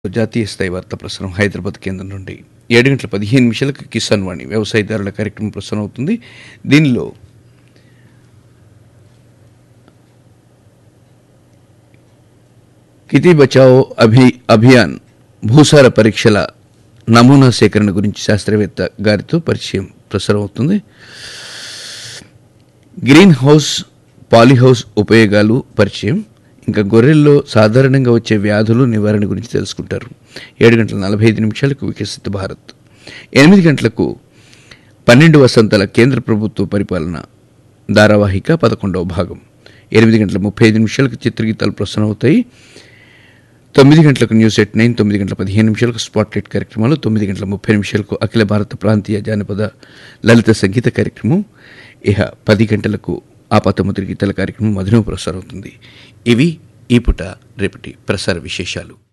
జాతీయ స్థాయి వార్తా ప్రసారం హైదరాబాద్ కేంద్రం నుండి ఏడు గంటల పదిహేను నిమిషాలకు కిసాన్ వాణి వ్యవసాయదారుల కార్యక్రమం ప్రసారం అవుతుంది దీనిలో కితి బచావో అభి అభియాన్ భూసార పరీక్షల నమూనా సేకరణ గురించి శాస్త్రవేత్త గారితో పరిచయం ప్రసారం అవుతుంది గ్రీన్ హౌస్ పాలీహౌస్ ఉపయోగాలు పరిచయం ఇంకా గొర్రెల్లో సాధారణంగా వచ్చే వ్యాధులు నివారణ గురించి తెలుసుకుంటారు ఏడు గంటల నలభై ఐదు నిమిషాలకు వికసిత భారత్ ఎనిమిది గంటలకు పన్నెండు వసంతాల కేంద్ర ప్రభుత్వ పరిపాలన ధారావాహిక పదకొండవ భాగం ఎనిమిది గంటల ముప్పై ఐదు నిమిషాలకు చిత్రగీతాలు ప్రసారం అవుతాయి తొమ్మిది గంటలకు న్యూస్ ఎట్ నైన్ తొమ్మిది గంటల పదిహేను నిమిషాలకు స్పాట్లైట్ కార్యక్రమాలు తొమ్మిది గంటల ముప్పై నిమిషాలకు అఖిల భారత ప్రాంతీయ జానపద లలిత సంగీత కార్యక్రమం ఇహ పది గంటలకు ఆపాతముద్రి గీతాల కార్యక్రమం మధురం ప్రసారం అవుతుంది ఇవి ఈ పుట రేపటి ప్రసార విశేషాలు